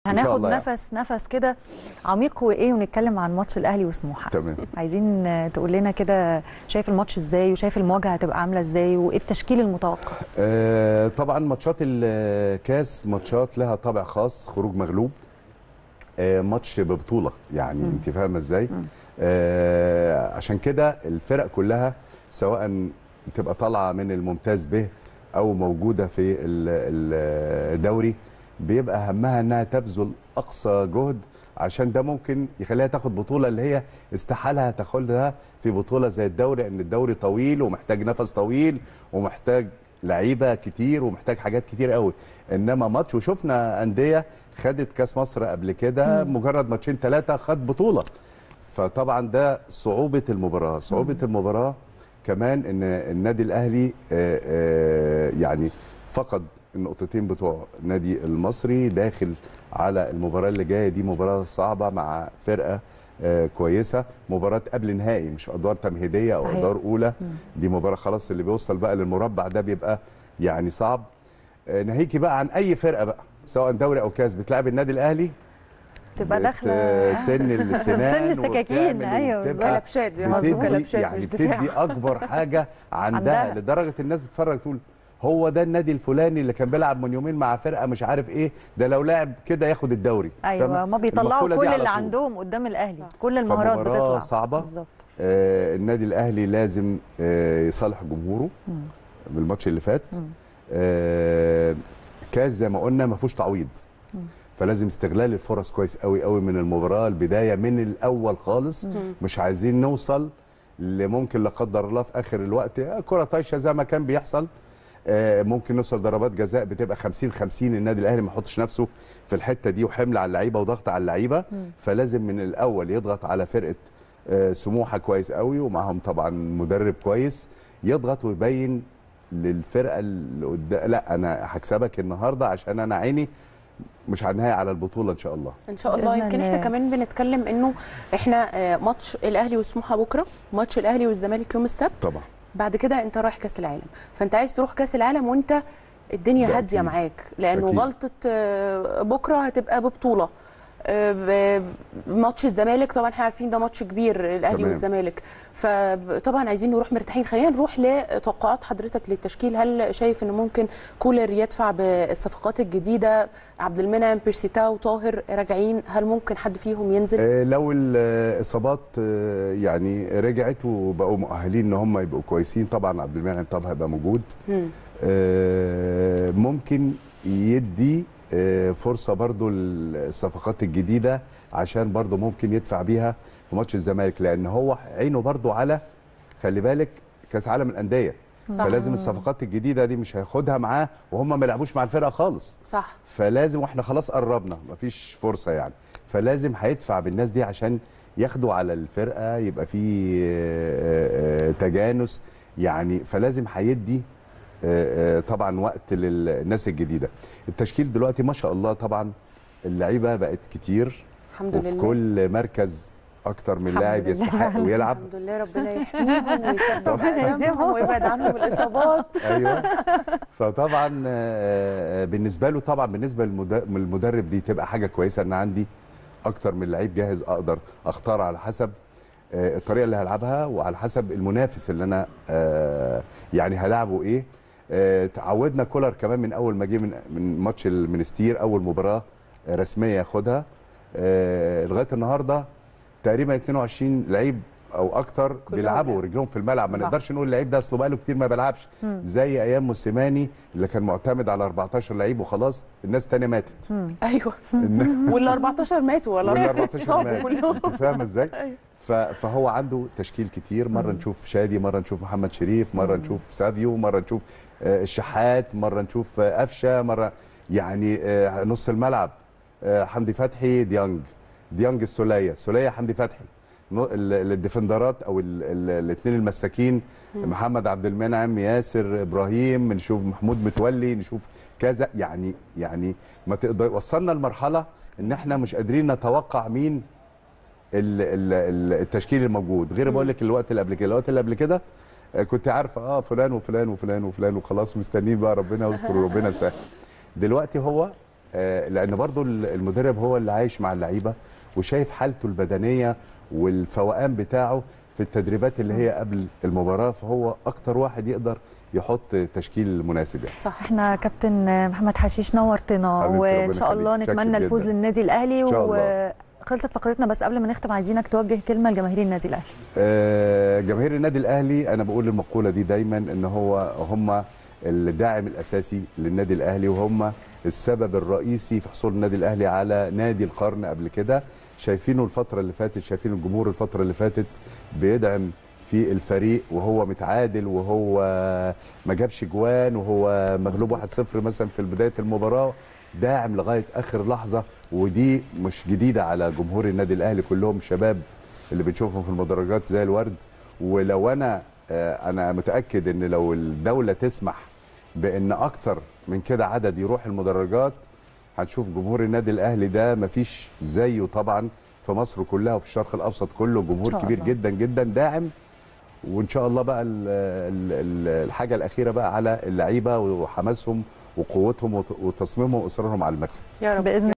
إن شاء هناخد الله يعني. نفس نفس كده عميق وايه ونتكلم عن ماتش الاهلي وسموحه تمام عايزين آه، تقول لنا كده شايف الماتش ازاي وشايف المواجهه هتبقى عامله ازاي وايه التشكيل المتوقع آه طبعا ماتشات الكاس ماتشات لها طابع خاص خروج مغلوب آه ماتش ببطوله يعني مم. انت فاهمه ازاي مم. آه عشان كده الفرق كلها سواء تبقى طالعه من الممتاز به او موجوده في ال- ال- الدوري بيبقى همها انها تبذل اقصى جهد عشان ده ممكن يخليها تاخد بطوله اللي هي استحالها تاخدها في بطوله زي الدوري لان الدوري طويل ومحتاج نفس طويل ومحتاج لعيبه كتير ومحتاج حاجات كتير قوي انما ماتش وشفنا انديه خدت كاس مصر قبل كده مجرد ماتشين ثلاثه خد بطوله فطبعا ده صعوبه المباراه صعوبه المباراه كمان ان النادي الاهلي آه، آه، يعني فقد النقطتين بتوع النادي المصري داخل على المباراه اللي جايه دي مباراه صعبه مع فرقه آه، كويسه مباراه قبل نهائي مش ادوار تمهيديه او صحيح. ادوار اولى دي مباراه خلاص اللي بيوصل بقى للمربع ده بيبقى يعني صعب آه، ناهيكي بقى عن اي فرقه بقى سواء دوري او كاس بتلعب النادي الاهلي تبقى داخله سن السنان سن السكاكين وبتعمل ايوه وبتبقى بالظبط كلبشات بيعملوا مظبوط. كلبشات بتدي يعني مش دفاع. بتدي اكبر حاجه عندها, عندها. لدرجه الناس بتتفرج تقول هو ده النادي الفلاني اللي كان بيلعب من يومين مع فرقه مش عارف ايه ده لو لعب كده ياخد الدوري ايوه فاهمة؟ ما بيطلعوا المقولة دي كل على اللي طول. عندهم قدام الاهلي كل المهارات فمباراة بتطلع صعبة. بالظبط آه النادي الاهلي لازم آه يصالح جمهوره مم. من الماتش اللي فات مم. آه كاس زي ما قلنا ما فيهوش تعويض مم. فلازم استغلال الفرص كويس قوي قوي من المباراه البدايه من الاول خالص مش عايزين نوصل لممكن لا قدر الله في اخر الوقت آه، كره طايشه زي ما كان بيحصل آه، ممكن نوصل ضربات جزاء بتبقى 50 50 النادي الاهلي ما يحطش نفسه في الحته دي وحمل على اللعيبه وضغط على اللعيبه فلازم من الاول يضغط على فرقه آه، سموحه كويس قوي ومعاهم طبعا مدرب كويس يضغط ويبين للفرقه اللي قدام لا انا هكسبك النهارده عشان انا عيني مش على النهايه على البطوله ان شاء الله ان شاء الله بإذن يمكن الله. احنا كمان بنتكلم انه احنا آه، ماتش الاهلي وسموحه بكره ماتش الاهلي والزمالك يوم السبت طبعا بعد كده انت رايح كاس العالم فانت عايز تروح كاس العالم وانت الدنيا ده هاديه أكيد. معاك لانه أكيد. غلطه آه، بكره هتبقى ببطوله آه، ب- ماتش الزمالك طبعا احنا عارفين ده ماتش كبير الاهلي تمام. والزمالك فطبعا عايزين نروح مرتاحين خلينا نروح لتوقعات حضرتك للتشكيل هل شايف ان ممكن كولر يدفع بالصفقات الجديده عبد المنعم بيرسيتاو طاهر راجعين هل ممكن حد فيهم ينزل آه، لو الاصابات آه، يعني رجعت وبقوا مؤهلين ان هم يبقوا كويسين طبعا عبد المنعم طبعا هيبقى موجود مم. آه، ممكن يدي آه، فرصه برضو للصفقات الجديده عشان برضو ممكن يدفع بيها في ماتش الزمالك لان هو عينه برضو على خلي بالك كاس عالم الانديه صح. فلازم الصفقات الجديده دي مش هياخدها معاه وهم ما لعبوش مع الفرقه خالص صح فلازم واحنا خلاص قربنا مفيش فرصه يعني فلازم هيدفع بالناس دي عشان ياخدوا على الفرقه يبقى في آه، آه، تجانس يعني فلازم هيدي آه، آه، طبعا وقت للناس الجديده التشكيل دلوقتي ما شاء الله طبعا اللعيبه بقت كتير الحمد وفي لله كل مركز اكتر من الحمد لاعب لله. يستحق ويلعب الحمد لله ربنا يحميهم ويثبت ربنا اقدامهم يهديهم. ويبعد عنهم الاصابات ايوه فطبعا آه، آه، بالنسبه له طبعا بالنسبه للمد- للمدرب دي تبقى حاجه كويسه ان عندي اكتر من لعيب جاهز اقدر اختار على حسب آه، الطريقه اللي هلعبها وعلى حسب المنافس اللي انا آه، يعني هلاعبه ايه آه، تعودنا كولر كمان من اول ما جه من من ماتش المنستير اول مباراه رسميه ياخدها آه، لغايه النهارده تقريبا 22 لعيب او اكتر بيلعبوا لعب. رجلهم في الملعب ما صح. نقدرش نقول اللعيب ده اصله بقاله كتير ما بيلعبش زي ايام موسيماني اللي كان معتمد على 14 لعيب وخلاص الناس الثانيه ماتت ايوه الن- وال 14 ماتوا ولا وال 14 اتصابوا مات كلهم انت فاهم ازاي؟ أيوة. ف- فهو عنده تشكيل كتير مره نشوف شادي مره نشوف محمد شريف مره نشوف سافيو مره نشوف آه، الشحات مره نشوف آه، قفشه مره يعني آه، نص الملعب آه، حمدي فتحي ديانج ديانج السوليه سوليه حمدي فتحي نو- ال- ال- الديفندرات او الاثنين المساكين محمد عبد المنعم ياسر ابراهيم نشوف محمود متولي نشوف كذا يعني يعني ما تقدر وصلنا لمرحله ان احنا مش قادرين نتوقع مين ال- ال- ال- التشكيل الموجود غير بقول لك الوقت اللي قبل كده الوقت اللي قبل كده آه، كنت عارفه اه فلان وفلان وفلان وفلان وخلاص مستنيين بقى ربنا يستر وربنا يسهل دلوقتي هو آه، لان برضو ال- المدرب هو اللي عايش مع اللعيبه وشايف حالته البدنيه والفوقان بتاعه في التدريبات اللي هي قبل المباراه فهو اكتر واحد يقدر يحط تشكيل مناسب يعني صح احنا كابتن محمد حشيش نورتنا حبيبتي، وان ربنا شاء الله يخليك. نتمنى شاكر الفوز جداً. للنادي الاهلي إن شاء الله. وخلصت فقرتنا بس قبل ما نختم عايزينك توجه كلمه لجماهير النادي الاهلي آه، جماهير النادي الاهلي انا بقول المقوله دي دايما ان هو هم الداعم الاساسي للنادي الاهلي وهم السبب الرئيسي في حصول النادي الاهلي على نادي القرن قبل كده شايفينه الفتره اللي فاتت شايفين الجمهور الفتره اللي فاتت بيدعم في الفريق وهو متعادل وهو ما جابش جوان وهو مغلوب 1-0 مثلا في بدايه المباراه داعم لغايه اخر لحظه ودي مش جديده على جمهور النادي الاهلي كلهم شباب اللي بنشوفهم في المدرجات زي الورد ولو انا آه، انا متاكد ان لو الدوله تسمح بان اكتر من كده عدد يروح المدرجات هنشوف جمهور النادي الاهلي ده مفيش زيه طبعا في مصر كلها وفي الشرق الاوسط كله إن جمهور شاء كبير الله. جدا جدا داعم وان شاء الله بقى ال ال ال الحاجه الاخيره بقى على اللعيبه وحماسهم وقوتهم وت- وتصميمهم واصرارهم على المكسب يا رب باذن